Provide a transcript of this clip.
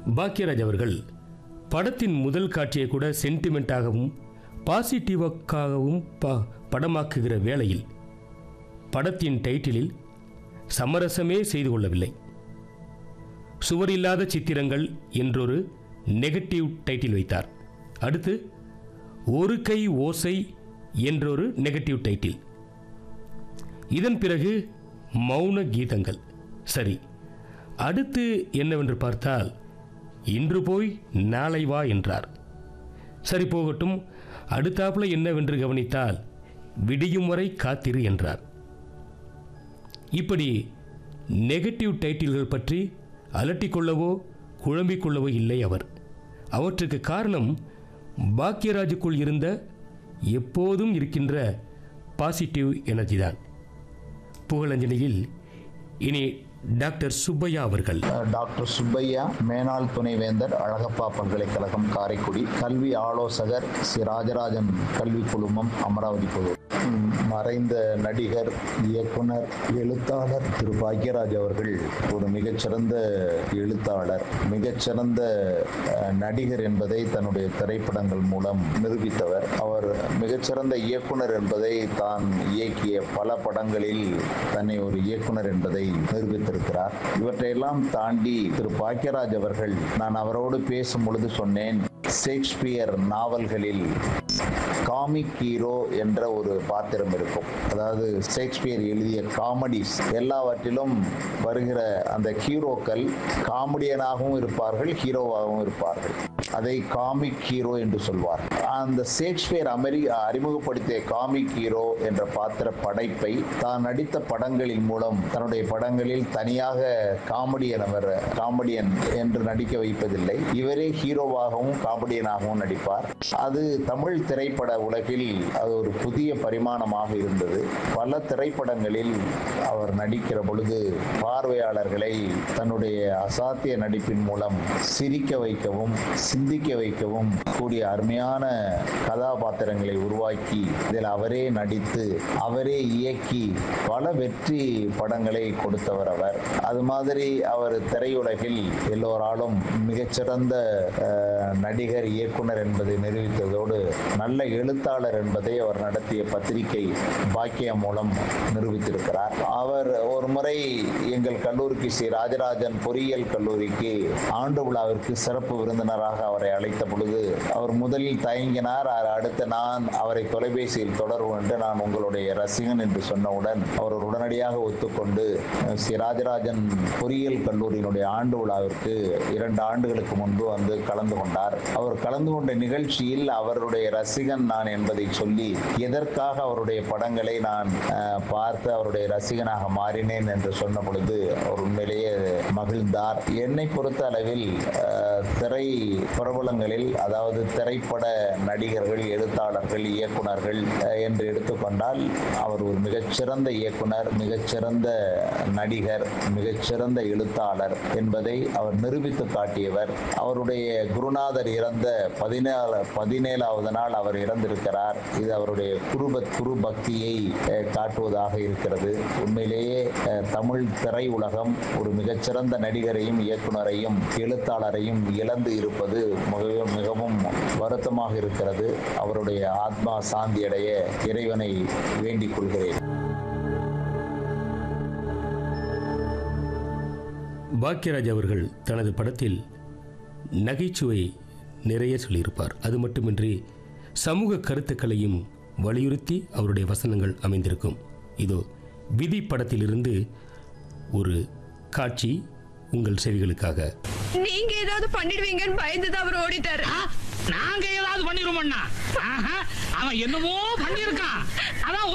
பாக்யராஜ் அவர்கள் படத்தின் முதல் காட்சியை கூட சென்டிமெண்ட்டாகவும் பாசிட்டிவாகவும் ப படமாக்குகிற வேளையில் படத்தின் டைட்டிலில் சமரசமே செய்து கொள்ளவில்லை சுவரில்லாத சித்திரங்கள் என்றொரு நெகட்டிவ் டைட்டில் வைத்தார் அடுத்து ஒரு கை ஓசை என்றொரு நெகட்டிவ் டைட்டில் இதன் பிறகு மௌன கீதங்கள் சரி அடுத்து என்னவென்று பார்த்தால் இன்று போய் நாளை வா என்றார் சரி போகட்டும் அடுத்தாப்புல என்னவென்று கவனித்தால் விடியும் வரை காத்திரு என்றார் இப்படி நெகட்டிவ் டைட்டில்கள் பற்றி அலட்டிக்கொள்ளவோ குழம்பிக் கொள்ளவோ இல்லை அவர் அவற்றுக்கு காரணம் பாக்யராஜுக்குள் இருந்த எப்போதும் இருக்கின்ற பாசிட்டிவ் எனர்ஜி தான் புகழஞ்சலியில் இனி டாக்டர் சுப்பையா அவர்கள் டாக்டர் சுப்பையா மேனாள் துணைவேந்தர் அழகப்பா பல்கலைக்கழகம் காரைக்குடி கல்வி ஆலோசகர் சி ராஜராஜன் கல்வி குழுமம் அமராவதி பொது ம், மறைந்த நடிகர் இயக்குனர் எழுத்தாளர் திரு பாக்யராஜ் அவர்கள் ஒரு மிகச்சிறந்த எழுத்தாளர் மிகச்சிறந்த அஹ், நடிகர் என்பதை தன்னுடைய திரைப்படங்கள் மூலம் நிரூபித்தவர் அவர் மிகச்சிறந்த இயக்குனர் என்பதை தான் இயக்கிய பல படங்களில் தன்னை ஒரு இயக்குனர் என்பதை நிரூபித்திருக்கிறார் இவற்றையெல்லாம் தாண்டி திரு பாக்யராஜ் அவர்கள் நான் அவரோடு பேசும் பொழுது சொன்னேன் ஷேக்ஸ்பியர் நாவல்களில் காமிக் ஹீரோ என்ற ஒரு பாத்திரம் இருக்கும் அதாவது ஷேக்ஸ்பியர் எழுதிய காமெடிஸ் எல்லாவற்றிலும் வருகிற அந்த ஹீரோக்கள் காமெடியனாகவும் இருப்பார்கள் ஹீரோவாகவும் இருப்பார்கள் அதை காமிக் ஹீரோ என்று சொல்வார் அந்த ஷேக்ஸ்பியர் அமெரி அறிமுகப்படுத்திய காமிக் ஹீரோ என்ற பாத்திர படைப்பை தான் நடித்த படங்களின் மூலம் தன்னுடைய படங்களில் தனியாக காமெடியன் அவர் காமெடியன் என்று நடிக்க வைப்பதில்லை இவரே ஹீரோவாகவும் காமெடியனாகவும் நடிப்பார் அது தமிழ் திரைப்பட உலகில் அது ஒரு புதிய பரிமாணமாக இருந்தது பல திரைப்படங்களில் அவர் நடிக்கிற பொழுது பார்வையாளர்களை தன்னுடைய அசாத்திய நடிப்பின் மூலம் சிரிக்க வைக்கவும் சிந்திக்க வைக்கவும் கூடிய அருமையான கதாபாத்திரங்களை உருவாக்கி இதில் அவரே நடித்து அவரே இயக்கி பல வெற்றி படங்களை கொடுத்தவர் அவர் அது மாதிரி அவர் திரையுலகில் எல்லோராலும் மிகச்சிறந்த அஹ், நடிகர் இயக்குனர் என்பதை நிரூபித்ததோடு நல்ல எழுத்தாளர் என்பதை அவர் நடத்திய பத்திரிகை பாக்கியம் மூலம் நிரூபித்திருக்கிறார் அவர் ஒரு முறை எங்கள் கல்லூரிக்கு ஸ்ரீ ராஜராஜன் பொறியியல் கல்லூரிக்கு ஆண்டு விழாவிற்கு சிறப்பு விருந்தினராக அவரை அழைத்த பொழுது அவர் முதலில் தயங்கினார் அ- அடுத்து நான் அவரை தொலைபேசியில் தொடர்பு என்று நான் உங்களுடைய ரசிகன் என்று சொன்னவுடன் அவர் உடனடியாக ஒத்துக்கொண்டு அஹ், ஸ்ரீ ராஜராஜன் பொறியியல் கல்லூரியினுடைய ஆண்டு விழாவிற்கு இரண்டு ஆண்டுகளுக்கு முன்பு வந்து கலந்து கொண்டார் அவர் கலந்து கொண்ட நிகழ்ச்சியில் அவருடைய ரசிகன் நான் என்பதை சொல்லி எதற்காக அவருடைய படங்களை நான் அஹ், பார்த்து அவருடைய ரசிகனாக மாறினேன் என்று சொன்ன பொழுது அவர் உண்மையிலேயே மகிழ்ந்தார் என்னை பொறுத்த அளவில் அஹ், திரை பிரபலங்களில் அதாவது திரைப்பட நடிகர்கள் எழுத்தாளர்கள் இயக்குனர்கள் அஹ், என்று எடுத்துக்கொண்டால் அவர் ஒரு மிகச்சிறந்த இயக்குனர் மிகச்சிறந்த நடிகர் மிகச்சிறந்த எழுத்தாளர் என்பதை அவர் நிரூபித்து காட்டியவர் அவருடைய குருநாதர் இறந்த பதினேழு பதினேழாவது நாள் அவர் இறந்திருக்கிறார் இது அவருடைய குருப குரு பக்தியை அஹ், காட்டுவதாக இருக்கிறது உண்மையிலேயே அஹ், தமிழ் திரையுலகம் ஒரு மிகச்சிறந்த நடிகரையும் இயக்குனரையும் எழுத்தாளரையும் இழந்து இருப்பது மிகவும் மிகவும் வருத்தமாக இருக்கிறது அவருடைய ஆத்மா சாந்தி அடைய இறைவனை வேண்டிக் கொள்கிறேன் பாக்யராஜ் அவர்கள் தனது படத்தில் நகைச்சுவை நிறைய சொல்லியிருப்பார் அது மட்டுமின்றி சமூக கருத்துக்களையும் வலியுறுத்தி அவருடைய வசனங்கள் அமைந்திருக்கும் இதோ விதி படத்திலிருந்து ஒரு காட்சி உங்கள் செவிகளுக்காக நீங்க ஏதாவது பண்ணிடுவீங்கன்னு பயந்துதான் அவர் ஓடிட்டாரு ஆ, நாங்க ஏதாவது பண்ணிருவோம்னா ஆஹா, அவன் என்னமோ பண்ணிருக்கான் அதான்